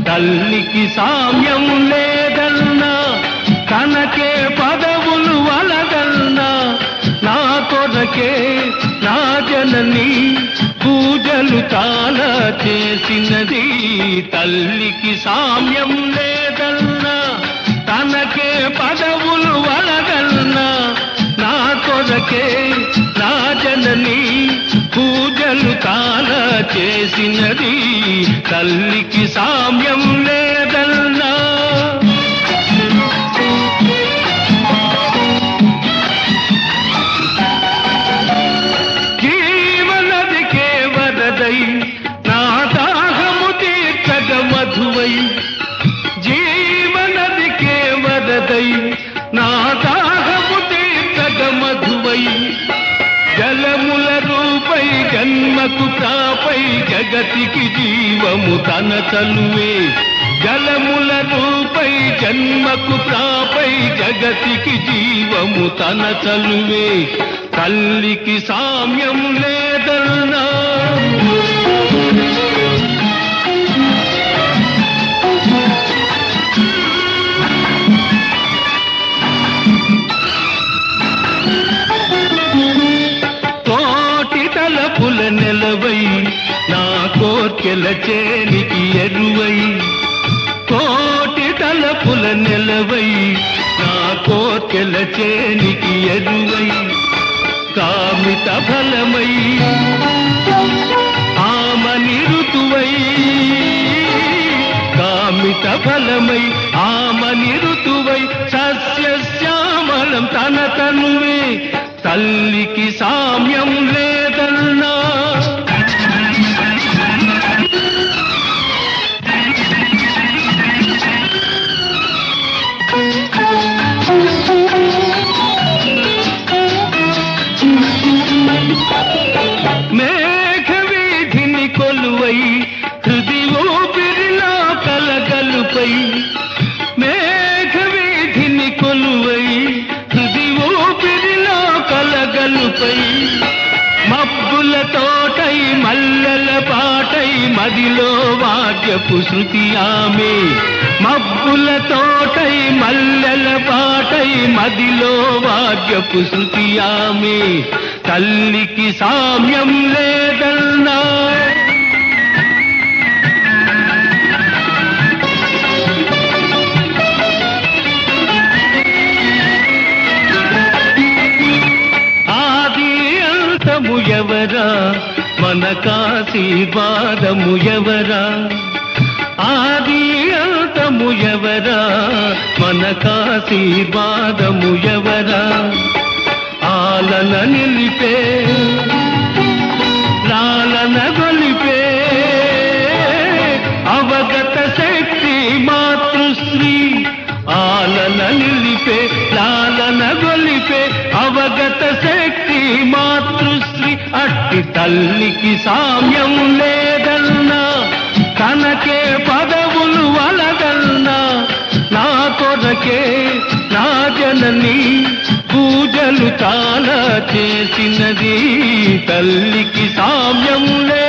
తల్లికి సామ్యం లేదన్నా తనకే పదవులు వలదన్నా నా కొరకే నా జనని పూజలు తాలా చేసినది తల్లికి సామ్యం లేదన్నా తనకే పదవులు వలగల్నా నా కొరకే నా జనని పూజలు తాలా చేసినది తల్లికి సామ్యం లేదన్నా జీవనదికే వరదై నా దాహము తీర్చగ మధువై జీవనదికే వరదై నా దాహము తీర్చగ మధువై జలముల రూపై జన్మకు ప్రాపై జగతికి జీవము తన చలువే జలముల రూపై జన్మకు ప్రాపై జగతికి జీవము తన చలువే తల్లికి సామ్యం లేదన్నా కోటి తలపుల నెలవై నా కోర్కెల చేనికి ఎరువై కోటి తలపుల నెలవై నా కోర్కెల చేనికి ఎరువై కామిత ఫలమై ఆమని ఋతువై కామిత ఫలమై ఆమని ఋతువై సస్యశ్యామలం తన తనువే తల్లికి సామ్యం లేదన్నా మేఘవీధిని కొలువై హృది ఊపిరిలో కలగలుపై మేఘవీధిని కొలువై హృది ఊపిరిలో కలగలుపై మబ్బుల తోటై మల్లెల పాటై మదిలో వాద్యపు శృతి ఆమె మబ్బుల తోటై మల్లెల పాటై మదిలో వాద్యపు శృతి ఆమె తల్లికి సామ్యం లేదన్నా ఆది అంతము ఎవరా మనకాశీర్వాదము ఎవరా ఆది అంతము ఎవరా మనకాశీర్వాదము ఎవరా ఆలన నిలిపే లాలన గొలిపే అవగత శక్తి మాతృశ్రీ ఆలన నిలిపే లాలన గొలిపే అవగత శక్తి మాతృశ్రీ అట్టి తల్లికి సామ్యం లేదన్నా తనకే పదవులు వలదన్నా నా కొరకే నా జనని పూజలు చాలా చేసినది తల్లికి సామ్యం లే